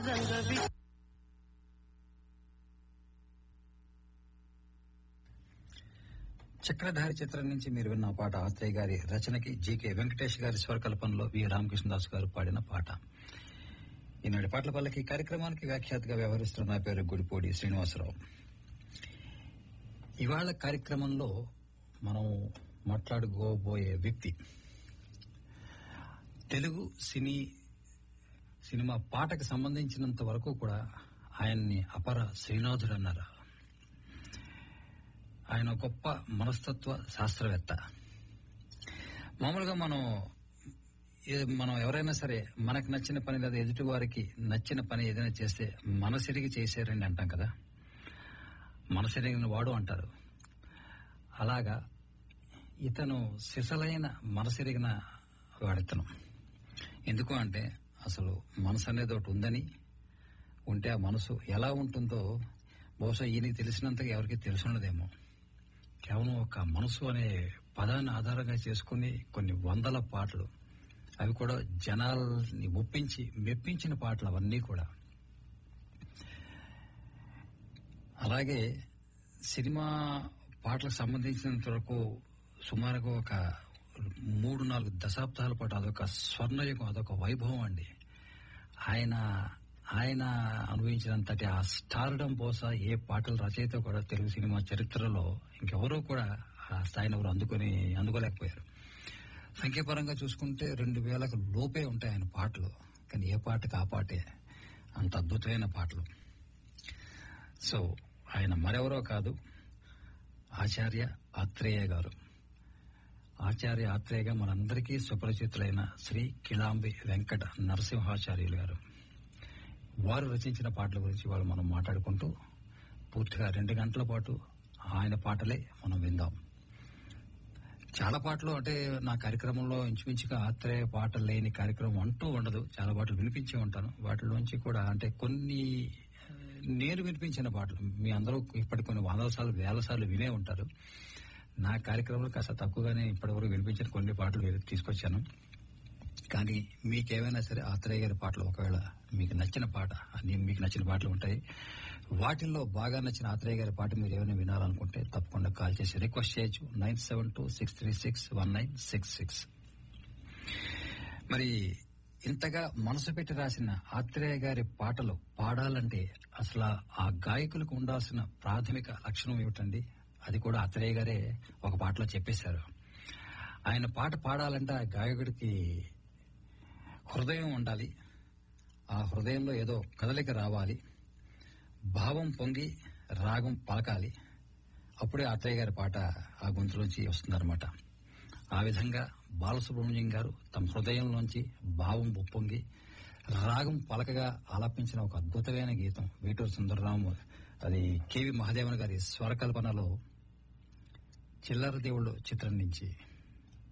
రంగవి చక్రధారి చిత్రం నుంచి మీరు విన్న పాట ఆత్రేయ గారి రచనకి జీకే వెంకటేష్ గారి స్వరకల్పనలో వి రామకృష్ణదాస్ గారు పాడిన పాట ఈనాటి పాటల పల్లకి కార్యక్రమానికి వ్యాఖ్యాతగా వ్యవహరిస్తున్న నా పేరు గుడిపూడి శ్రీనివాసరావు ఇవాళ కార్యక్రమంలో మనం మాట్లాడుకోబోయే వ్యక్తి తెలుగు సినీ సినిమా పాటకు సంబంధించినంత వరకు కూడా ఆయన్ని అపర శ్రీనాథుడు అన్నారు ఆయన గొప్ప మనస్తత్వ శాస్త్రవేత్త మామూలుగా మనం ఏ- మనం ఎవరైనా సరే మనకు నచ్చిన పని లేదా ఎదుటి వారికి నచ్చిన పని ఏదైనా చేస్తే మనసిరిగి చేశారని అంటాం కదా మనసిరిగిన వాడు అంటారు అలాగా ఇతను సిసలైన మనసిరిగిన వాడితను ఎందుకు అంటే అసలు మనసు అనేది ఒకటి ఉందని ఉంటే ఆ మనసు ఎలా ఉంటుందో బహుశా ఈయనకి తెలిసినంతగా ఎవరికి తెలుసున్నదేమో కేవలం ఒక మనసు అనే పదాన్ని ఆధారంగా చేసుకుని కొన్ని వందల పాటలు అవి కూడా జనాల్ని ఒప్పించి మెప్పించిన పాటలు అవన్నీ కూడా అలాగే సినిమా పాటలకు సంబంధించినంత వరకు సుమారుగా ఒక మూడు నాలుగు దశాబ్దాల పాటు అదొక స్వర్ణయుగం అదొక వైభవం అండి ఆయన ఆయన అనుభవించినంతటి ఆ స్టార్డం బహుశా ఏ పాటల రచయిత కూడా తెలుగు సినిమా చరిత్రలో ఇంకెవరూ కూడా ఆ స్థాయిని ఎవరు అందుకొని అందుకోలేకపోయారు సంఖ్యాపరంగా చూసుకుంటే రెండు వేలకు లోపే ఉంటాయి ఆయన పాటలు కానీ ఏ పాటకి ఆ పాటే అంత అద్భుతమైన పాటలు సో ఆయన మరెవరో కాదు ఆచార్య ఆత్రేయ గారు ఆచార్య ఆత్రేయగా మనందరికీ సుపరిచితులైన శ్రీ కిలాంబి వెంకట నరసింహాచార్యులు గారు వారు రచించిన పాటల గురించి వాళ్ళు మనం మాట్లాడుకుంటూ పూర్తిగా రెండు గంటల పాటు ఆయన పాటలే మనం విందాం చాలా పాటలు అంటే నా కార్యక్రమంలో ఇంచుమించుగా ఆత్రేయ పాటలు లేని కార్యక్రమం అంటూ ఉండదు చాలా పాటలు వినిపించే ఉంటాను వాటిలోంచి కూడా అంటే కొన్ని ఆ, నేను వినిపించిన పాటలు మీ అందరూ ఇప్పటి కొన్ని వందల సార్లు వేల సార్లు వినే ఉంటారు నా కార్యక్రమంలో కాస్త తక్కువగానే ఇప్పటివరకు వినిపించిన కొన్ని పాటలు వేరే తీసుకొచ్చాను కానీ మీకేమైనా సరే ఆత్రేయ గారి పాటలు ఒకవేళ మీకు నచ్చిన పాట అన్ని మీకు నచ్చిన పాటలు ఉంటాయి వాటిల్లో బాగా నచ్చిన ఆత్రేయ గారి పాట మీరు ఏమైనా వినాలనుకుంటే తప్పకుండా కాల్ చేసి రిక్వెస్ట్ చేయొచ్చు nine seven two six three six one nine six six మరి ఇంతగా మనసు పెట్టి రాసిన ఆత్రేయ గారి పాటలు పాడాలంటే అసలు ఆ- ఆ గాయకులకు ఉండాల్సిన ప్రాథమిక లక్షణం ఏమిటండి అది కూడా ఆత్రేయ గారే ఒక పాటలో చెప్పేశారు ఆయన పాట పాడాలంటే ఆ గాయకుడికి హృదయం ఉండాలి ఆ హృదయంలో ఏదో కదలిక రావాలి భావం పొంగి రాగం పలకాలి అప్పుడే అత్తయ్య గారి పాట ఆ గొంతులోంచి వస్తుందన్నమాట ఆ విధంగా బాలసుబ్రహ్మణ్యం గారు తమ హృదయంలోంచి భావం ఉప్పొంగి రాగం పలకగా ఆలాపించిన ఒక అద్భుతమైన గీతం వేటూరు సుందరరాము అది కేవి మహాదేవన్ గారి స్వరకల్పనలో చిల్లర దేవుళ్ళు చిత్రం నుంచి